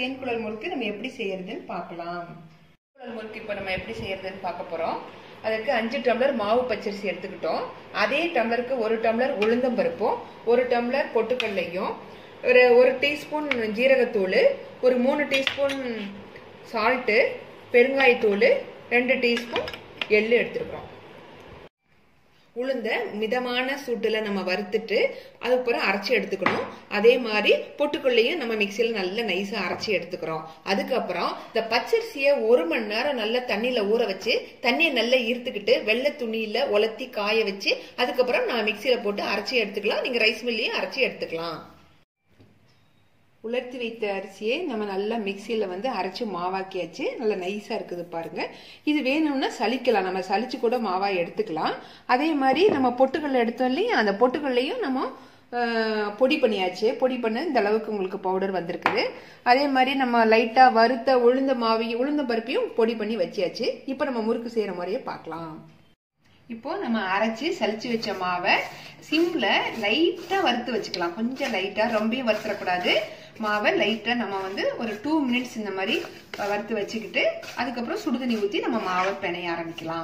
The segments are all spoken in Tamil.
தேன்குழல் முறுக்கு நம்ம எப்படி செய்யறதுன்னு பார்க்கலாம் தேன்குழல் முறுக்கு இப்போ நம்ம எப்படி செய்யறதுன்னு பார்க்க போறோம் அதுக்கு அஞ்சு டம்ளர் மாவு பச்சரிசி எடுத்துக்கிட்டோம் அதே டம்ளருக்கு ஒரு டம்ளர் உளுந்தம்பருப்பும் ஒரு டம்ளர் பொட்டுக்கல்லையும் ஒரு ஒரு டீஸ்பூன் ஜீரகத்தூள் ஒரு மூணு டீஸ்பூன் சால்ட்டு பெருங்காயத்தூள் ரெண்டு டீஸ்பூன் எள்ளு எடுத்துருக்குறோம் உளுந்த மிதமான சூட்டில் நம்ம வறுத்துட்டு அதுக்கப்புறம் அரைச்சி எடுத்துக்கணும் அதே மாதிரி பொட்டுக்கொள்ளையும் நம்ம மிக்சியில் நல்லா நைஸாக அரைச்சி எடுத்துக்கிறோம் அதுக்கப்புறம் இந்த பச்சரிசியை ஒரு மணி நேரம் நல்லா தண்ணியில் ஊற வச்சு தண்ணியை நல்லா ஈர்த்துக்கிட்டு வெள்ளை துணியில் உலர்த்தி காய வச்சு அதுக்கப்புறம் நான் மிக்சியில் போட்டு அரைச்சி எடுத்துக்கலாம் நீங்கள் ரைஸ் மில்லையும் அரைச்சி எடுத்துக்கலாம் உலர்த்தி வைத்த அரிசியை நம்ம நல்லா மிக்சியில் வந்து அரைச்சி மாவாக்கியாச்சு நல்லா நைஸாக இருக்குது பாருங்க இது வேணும்னா சலிக்கலாம் நம்ம சலிச்சு கூட மாவாக எடுத்துக்கலாம் அதே மாதிரி நம்ம பொட்டுக்கல்ல எடுத்தோம் இல்லையா அந்த பொட்டுக்கல்லையும் நம்ம பொடி பண்ணியாச்சு பொடி பண்ண இந்த அளவுக்கு உங்களுக்கு பவுடர் வந்திருக்குது அதே மாதிரி நம்ம லைட்டாக வறுத்த உளுந்த மாவையும் உளுந்த பருப்பையும் பொடி பண்ணி வச்சியாச்சு இப்போ நம்ம முறுக்கு செய்கிற முறையை பார்க்கலாம் இப்போ நம்ம அரைச்சி சலிச்சு வச்ச மாவை சிம்ல லைட்டா வறுத்து வச்சுக்கலாம் கொஞ்சம் லைட்டா ரொம்பவும் வறுத்துடக்கூடாது மாவை லைட்டா நம்ம வந்து ஒரு டூ மினிட்ஸ் இந்த மாதிரி வறுத்து வச்சுக்கிட்டு அதுக்கப்புறம் சுடுதண்ணி ஊற்றி நம்ம மாவை பிணைய ஆரம்பிக்கலாம்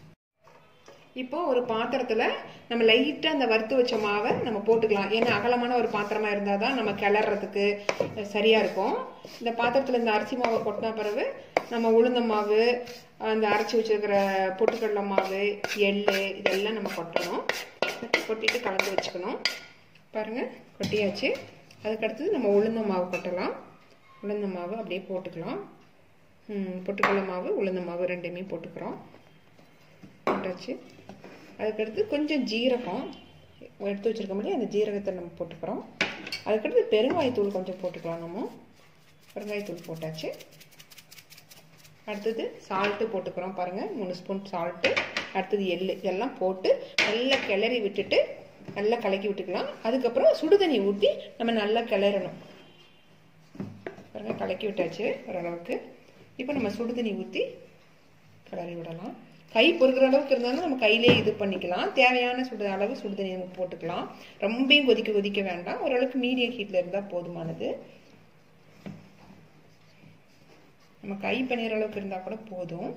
இப்போ ஒரு பாத்திரத்துல நம்ம லைட்டா அந்த வறுத்து வச்ச மாவை நம்ம போட்டுக்கலாம் ஏன்னா அகலமான ஒரு பாத்திரமா இருந்தால் தான் நம்ம கிளறதுக்கு சரியா இருக்கும் இந்த பாத்திரத்துல இந்த அரிசி மாவை கொட்டின பிறகு நம்ம உளுந்த மாவு அந்த அரைச்சி வச்சிருக்கிற பொட்டுக்கடலை மாவு எள்ளு இதெல்லாம் நம்ம கொட்டணும் கொட்டிட்டு கலந்து வச்சுக்கணும் பாருங்க கொட்டியாச்சு அதுக்கடுத்தது நம்ம உளுந்த மாவு கொட்டலாம் உளுந்த மாவு அப்படியே போட்டுக்கலாம் பொட்டுக்கடலை மாவு உளுந்த மாவு ரெண்டுமே போட்டுக்கிறோம் போட்டாச்சு அதுக்கடுத்து கொஞ்சம் ஜீரகம் எடுத்து வச்சுருக்க முடியும் அந்த ஜீரகத்தை நம்ம போட்டுக்கிறோம் அதுக்கடுத்து பெருங்காயத்தூள் கொஞ்சம் போட்டுக்கலாம் நம்ம பெருங்காயத்தூள் போட்டாச்சு அடுத்தது சால்ட்டு போட்டுக்கிறோம் பாருங்கள் மூணு ஸ்பூன் சால்ட்டு அடுத்தது எள்ளு இதெல்லாம் போட்டு நல்லா கிளறி விட்டுட்டு நல்லா கலக்கி விட்டுக்கலாம் அதுக்கப்புறம் சுடுதண்ணி ஊற்றி நம்ம நல்லா கிளறணும் பாருங்கள் கலக்கி விட்டாச்சு ஓரளவுக்கு இப்போ நம்ம சுடுதண்ணி ஊற்றி கிளறி விடலாம் கை பொறுக்கிற அளவுக்கு இருந்தாலும் நம்ம கையிலே இது பண்ணிக்கலாம் தேவையான சுடு அளவு சுடுதண்ணி நம்ம போட்டுக்கலாம் ரொம்பவும் கொதிக்க கொதிக்க வேண்டாம் ஓரளவுக்கு மீடியம் ஹீட்டில் இருந்தால் போதுமானது நம்ம கை பண்ணிற அளவுக்கு இருந்தால் கூட போதும்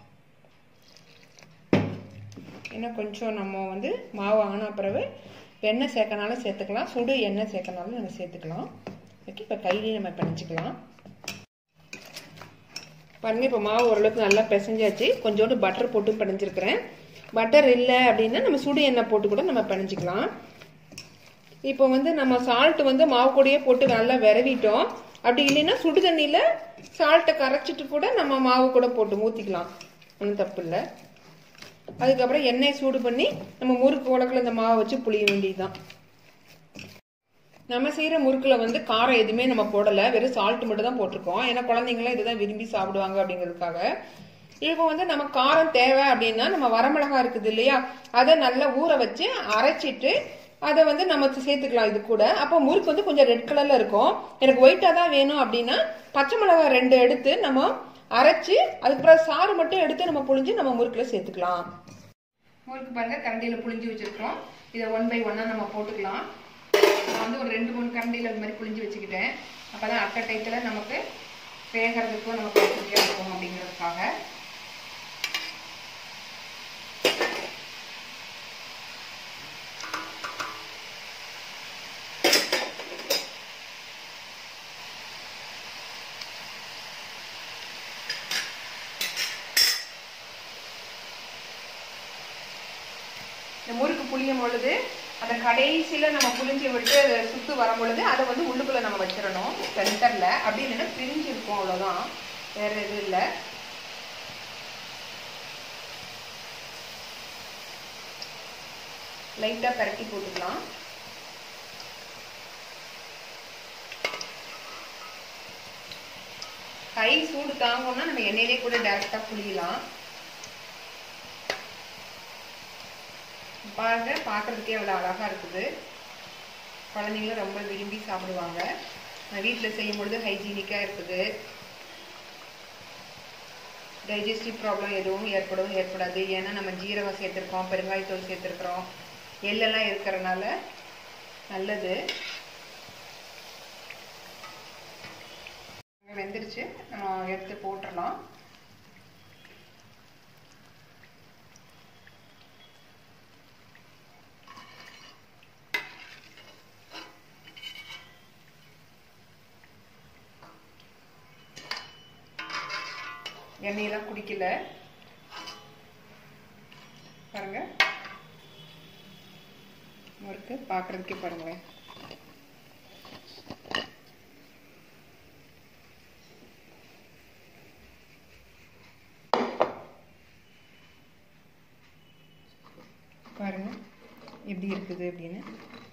ஏன்னா கொஞ்சம் நம்ம வந்து மாவு ஆன பிறகு எண்ணெய் சேர்க்கனாலும் சேர்த்துக்கலாம் சுடு எண்ணெய் சேர்க்கனாலும் நம்ம சேர்த்துக்கலாம் ஓகே இப்போ கையிலேயே நம்ம பிணைச்சிக்கலாம் பாருங்க இப்போ மாவு ஓரளவுக்கு நல்லா பிசைஞ்சாச்சு கொஞ்சோண்டு பட்டர் போட்டு பிணைஞ்சிருக்கிறேன் பட்டர் இல்லை அப்படின்னா நம்ம சுடு எண்ணெய் போட்டு கூட நம்ம பிணைஞ்சிக்கலாம் இப்போ வந்து நம்ம சால்ட் வந்து மாவு கூடயே போட்டு நல்லா விரவிட்டோம் அப்படி இல்லைன்னா சுடு தண்ணியில் சால்ட்டை கரைச்சிட்டு கூட நம்ம மாவு கூட போட்டு ஊற்றிக்கலாம் ஒன்றும் தப்பு இல்லை அதுக்கப்புறம் எண்ணெய் சூடு பண்ணி நம்ம முறுக்கு உலக்கில் இந்த மாவை வச்சு புளிய வேண்டியதுதான் நம்ம செய்கிற முறுக்கில் வந்து காரம் எதுவுமே நம்ம போடலை வெறும் சால்ட் மட்டும் தான் போட்டிருக்கோம் ஏன்னா குழந்தைங்களாம் இதுதான் விரும்பி சாப்பிடுவாங்க அப்படிங்கிறதுக்காக இப்போ வந்து நம்ம காரம் தேவை அப்படின்னா நம்ம வரமிளகா இருக்குது இல்லையா அதை நல்லா ஊற வச்சு அரைச்சிட்டு அதை வந்து நம்ம சேர்த்துக்கலாம் இது கூட அப்போ முறுக்கு வந்து கொஞ்சம் ரெட் கலர்ல இருக்கும் எனக்கு ஒயிட்டா தான் வேணும் அப்படின்னா பச்சை மிளகாய் ரெண்டு எடுத்து நம்ம அரைச்சு அதுக்கப்புறம் சாறு மட்டும் எடுத்து நம்ம புழிஞ்சு நம்ம முறுக்குல சேர்த்துக்கலாம் முறுக்கு பாருங்க கரண்டியில புழிஞ்சு வச்சிருக்கோம் இதை ஒன் பை ஒன்னா நம்ம போட்டுக்கலாம் நான் வந்து ஒரு ரெண்டு மூணு கரண்டியில இது மாதிரி புழிஞ்சு வச்சுக்கிட்டேன் அப்பதான் அட்டை டைத்துல நமக்கு வேகிறதுக்கும் நமக்கு வசதியா இருக்கும் அப்படிங்கிறதுக்காக இந்த முறுக்கு புளியும் பொழுது அந்த கடைசியில் நம்ம புளிஞ்சு விட்டு அதை சுத்து வரும் பொழுது அதை வந்து உள்ளுக்குள்ளே நம்ம வச்சிடணும் சென்டரில் அப்படி இல்லைன்னா பிரிஞ்சு இருக்கும் அவ்வளோதான் வேற எதுவும் இல்லை லைட்டாக பரட்டி போட்டுக்கலாம் கை சூடு தாங்கணும்னா நம்ம எண்ணெயிலே கூட டைரெக்டாக புளியலாம் பாருங்க பார்க்கறதுக்கே அவ்வளோ அழகாக இருக்குது குழந்தைங்களும் ரொம்ப விரும்பி சாப்பிடுவாங்க நான் வீட்டில் செய்யும் பொழுது ஹைஜீனிக்காக இருக்குது டைஜஸ்டிவ் ப்ராப்ளம் எதுவும் ஏற்படவும் ஏற்படாது ஏன்னா நம்ம ஜீரகம் சேர்த்துருக்கோம் பெருங்காயத்தூள் சேர்த்துருக்குறோம் எள்ளெல்லாம் இருக்கிறனால நல்லது வெந்துருச்சு நம்ம எடுத்து போட்டுடலாம் எண்ணெயெல்லாம் குடிக்கல பாருங்க இருக்கு பார்க்குறதுக்கே பாருங்களேன் பாருங்க எப்படி இருக்குது அப்படின்னு